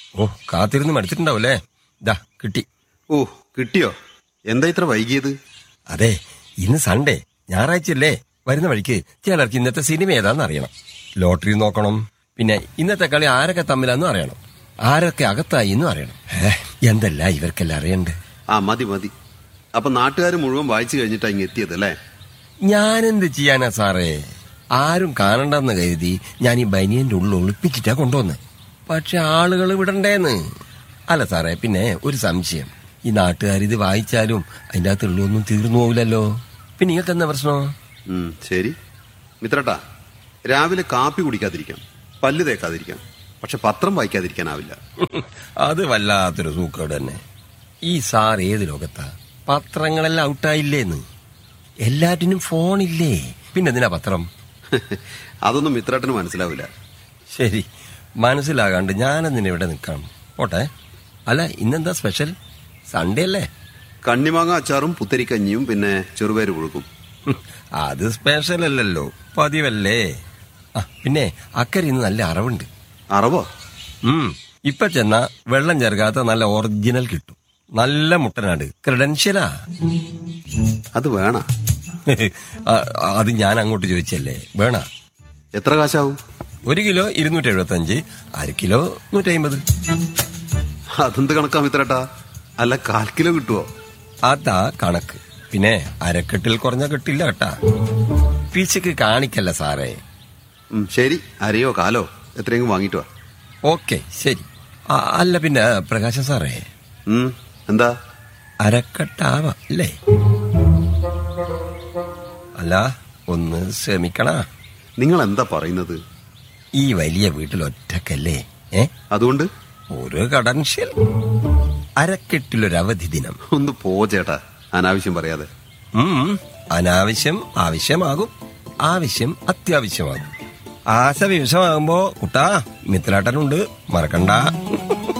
ഓ കാത്തിരുന്ന് മടുത്തിട്ടുണ്ടാവൂലേ ദാ കിട്ടി ഓ കിട്ടിയോ എന്താ ഇത്ര വൈകിയത് അതെ ഇന്ന് സൺഡേ ഞായറാഴ്ചയല്ലേ വരുന്ന വഴിക്ക് ചിലർക്ക് ഇന്നത്തെ സിനിമ ഏതാന്ന് അറിയണം ലോട്ടറി നോക്കണം പിന്നെ ഇന്നത്തെ കളി ആരൊക്കെ തമ്മിലാന്നും അറിയണം ആരൊക്കെ അകത്തായി എന്നും അറിയണം ഏ, എന്തല്ല ഇവർക്കെല്ലാം അറിയണ്ട് ആ മതി മതി അപ്പൊ നാട്ടുകാർ മുഴുവൻ വായിച്ചു കഴിഞ്ഞിട്ടാ ഇങ്ങ് എത്തിയത് അല്ലേ ഞാനെന്ത് ചെയ്യാനാ സാറേ ആരും കാണണ്ടെന്ന് കരുതി ഞാൻ ഈ ബനിയന്റെ ഉള്ളിൽ ഒളിപ്പിച്ചിട്ടാ കൊണ്ടുവന്ന് പക്ഷെ ആളുകൾ വിടണ്ടേന്ന് അല്ല സാറേ പിന്നെ ഒരു സംശയം ഈ നാട്ടുകാർ ഇത് വായിച്ചാലും അതിന്റെ അകത്ത് ഉള്ളൊന്നും തീർന്നു പോവില്ലല്ലോ പിന്നെ നിങ്ങൾക്ക് എന്താ പ്രശ്നം ഉം, ശരി മിത്രട്ടാ രാവിലെ കാപ്പി കുടിക്കാതിരിക്കാം പല്ല് തേക്കാതിരിക്കാം പക്ഷെ പത്രം വായിക്കാതിരിക്കാനാവില്ല അത് വല്ലാത്തൊരു സൂക്കേട് തന്നെ ഈ സാർ ഏത് ലോകത്താ പത്രങ്ങളെല്ലാം ഔട്ടായില്ലേന്ന് എല്ലാറ്റിനും ഫോണില്ലേ പിന്നെ എന്തിനാ പത്രം അതൊന്നും മിത്രട്ടന് മനസ്സിലാവില്ല ശരി മനസ്സിലാകാണ്ട് ഞാനെന്തിനാ ഇവിടെ നിൽക്കാം പോട്ടെ അല്ല ഇന്നെന്താ സ്പെഷ്യൽ സൺഡേ അല്ലേ കണ്ണിമാങ്ങ അച്ചാറും പുത്തരിക്കഞ്ഞിയും പിന്നെ ചെറുപേര് പുഴുക്കും ഹും, അത് സ്പെഷ്യൽ അല്ലല്ലോ പതിവല്ലേ ആ പിന്നെ അക്കരെ ഇന്ന് നല്ല അറവുണ്ട് അറവോ ഉം ഇപ്പൊ ചെന്നാ വെള്ളം ചേർക്കാത്ത നല്ല ഒറിജിനൽ കിട്ടും നല്ല മുട്ടനാട് ക്രെഡൻഷ്യലാ അത് വേണ ആ, അത് ഞാൻ അങ്ങോട്ട് ചോദിച്ചല്ലേ വേണ എത്ര കാശാവും ഒരു കിലോ ഇരുന്നൂറ്റി എഴുപത്തി അഞ്ച് അര കിലോ നൂറ്റി അമ്പത് അതെന്ത് കണക്കാ മിത്രട്ടാ അല്ല കാൽ കിലോ കിട്ടുവോ അതാ കണക്ക് പിന്നെ അരക്കെട്ടിൽ കുറഞ്ഞ കിട്ടില്ല കേട്ടാ പിച്ചക്ക് കാണിക്കല്ല സാറേ ഉം, ശരി അരയോ കാലോ എത്രയെങ്കിലും വാങ്ങിട്ട് വാ ഓക്കെ ശരി ആ, അല്ല പിന്നെ പ്രകാശൻ സാറേ ഉം, എന്താ അരക്കെട്ടാവാം അല്ലേ അല്ല ഒന്ന് ശ്രമിക്കണ നിങ്ങൾ എന്താ പറയുന്നത് ഈ വലിയ വീട്ടിൽ ഒറ്റക്കല്ലേ ഏ അതുകൊണ്ട് ഒരു കടൻഷ്യൽ അരക്കെട്ടിലൊരു അവധി ദിനം ഒന്ന് പോ ചേട്ടാ അനാവശ്യം പറയാതെ ഉം, അനാവശ്യം ആവശ്യമാകും ആവശ്യം അത്യാവശ്യമാകും ആശ വിഷമാകുമ്പോ കുട്ടാ മിത്രേട്ടനുണ്ട് മറക്കണ്ട